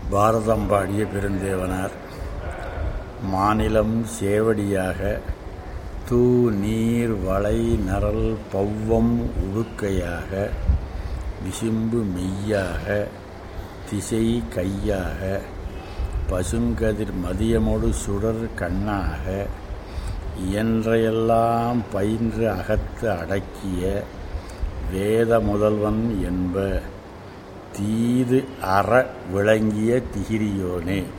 பாரதம் பாடிய பெருந்தேவனார் மாநிலம் சேவடியாக தூ நீர் வளை நரல் பௌவம் உடுக்கையாக விசும்பு மெய்யாக திசை கையாக பசுங்கதிர் மதியமொடு சுடர் கண்ணாக இயன்றையெல்லாம் பயின்று அகத்து அடக்கிய வேத முதல்வன் என்ப தீது அற விளங்கிய திகிரியோனே